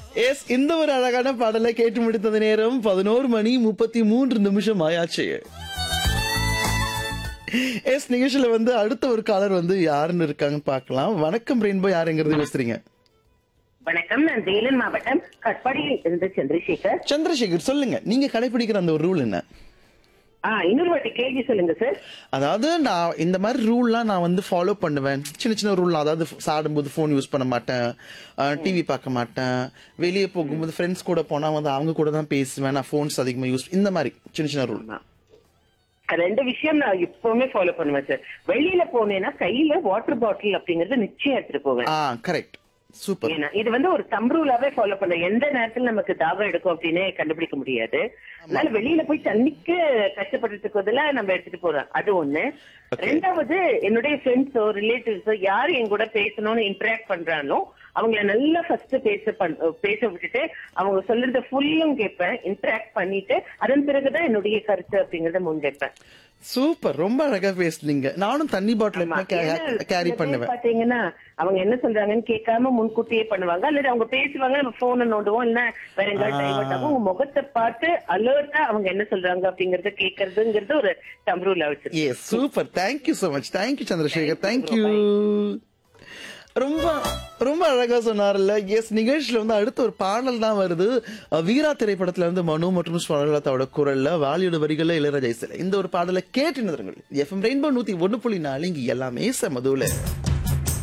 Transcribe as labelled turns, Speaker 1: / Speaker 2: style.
Speaker 1: S இந்த ஒரு அழகான பாடலை கேட்டு முடித்தது நேரம் பதினோரு மணி முப்பத்தி மூன்று நிமிஷம் ஆயாச்சு எஸ் நிகழ்ச்சியில வந்து அடுத்த ஒரு காலர் வந்து யாருன்னு இருக்காங்கன்னு பார்க்கலாம் வணக்கம் ரெயின்போ யாருங்கிறது பேசுறீங்க
Speaker 2: வணக்கம் நான் வேலன் மாவட்டம் கட்பாடியில் இருந்து சந்திரசேகர்
Speaker 1: சந்திரசேகர் சொல்லுங்க நீங்க கடைபிடிக்கிற அந்த ஒரு ரூல் என்ன
Speaker 2: ஆ இன்னொரு வாட்டி கேள்வி சொல்லுங்க சார்
Speaker 1: அதாவது நான் இந்த மாதிரி ரூல்லாம் நான் வந்து ஃபாலோ பண்ணுவேன் சின்ன சின்ன ரூல் அதாவது சாடும்போது ஃபோன் யூஸ் பண்ண மாட்டேன் டிவி பார்க்க மாட்டேன் வெளியே போகும்போது ஃப்ரெண்ட்ஸ் கூட போனா வந்து அவங்க கூட தான் பேசுவேன் நான் ஃபோன்ஸ் அதிகமாக யூஸ் இந்த மாதிரி சின்ன சின்ன ரூல்
Speaker 2: ரெண்டு விஷயம் நான் எப்பவுமே ஃபாலோ பண்ணுவேன் சார் வெளியில போனேன்னா கையில வாட்டர் பாட்டில் அப்படிங்கறது நிச்சயம் எடுத்துட்டு போவேன்
Speaker 1: ஆ கரெக்ட் சூப்பர்
Speaker 2: ஏன்னா இது வந்து ஒரு தம்ரூலாவே ஃபாலோ பண்ண எந்த நேரத்துல நமக்கு தாகம் எடுக்கும் அப்படின்னு கண்டுபிடிக்க முடியாது அதனால வெளியில போய் தண்ணிக்கு கஷ்டப்படுறதுக்கு பதிலா நம்ம எடுத்துட்டு போறோம் அது ஒண்ணு ரெண்டாவது என்னுடைய ஃப்ரெண்ட்ஸோ ரிலேட்டிவ்ஸோ யார் என் கூட பேசணும்னு இன்டராக்ட் பண்றாங்களோ அவங்கள நல்லா ஃபர்ஸ்ட் பேச பண் பேச விட்டுட்டு அவங்க சொல்றத ஃபுல்லும் கேட்பேன் இன்டராக்ட் பண்ணிட்டு அதன் பிறகுதான் என்னுடைய கருத்து அப்படிங்கறத முன்வைப்பேன்
Speaker 1: சூப்பர் ரொம்ப அழகா பேசுனீங்க நானும் தண்ணி பாட்டில்
Speaker 2: ஆமா. ஏன்னா
Speaker 1: கேரி
Speaker 2: சில பேர்
Speaker 1: பண்ணுவேன்
Speaker 2: பாத்தீங்கன்னா அவங்க என்ன சொல்றாங்கன்னு கேட்காம முன்கூட்டியே பண்ணுவாங்க அல்லது அவங்க பேசுவாங்க நம்ம போனை நோண்டுவோம் இல்ல வேற எங்கேயாவது டைவர்ட் ஆகும் உங்க முகத்தை பார்த்து அலர்ட்டா அவங்க என்ன சொல்றாங்க அப்படிங்கறத கேக்குறதுங்கிறது ஒரு தம்ரூல வச்சிருக்கேன்
Speaker 1: yes super thank you so much thank you Chandrasekhar thank you ரொம்ப ரொம்ப அழகா சொன்னார்ல எஸ் நிகழ்ச்சியில வந்து அடுத்த ஒரு பாடல் தான் வருது அஹ் வீரா திரைப்படத்துல இருந்து மனு மற்றும் ஸ்வரலதாவோட குரல்ல வாலியோட வரிகள்ல இளையராஜா இசையில இந்த ஒரு பாடலை கேட்டு எஃப்எம் ரெயின்போ நூத்தி ஒண்ணு புள்ளி நாலு இங்க எல்லாமே செமதுல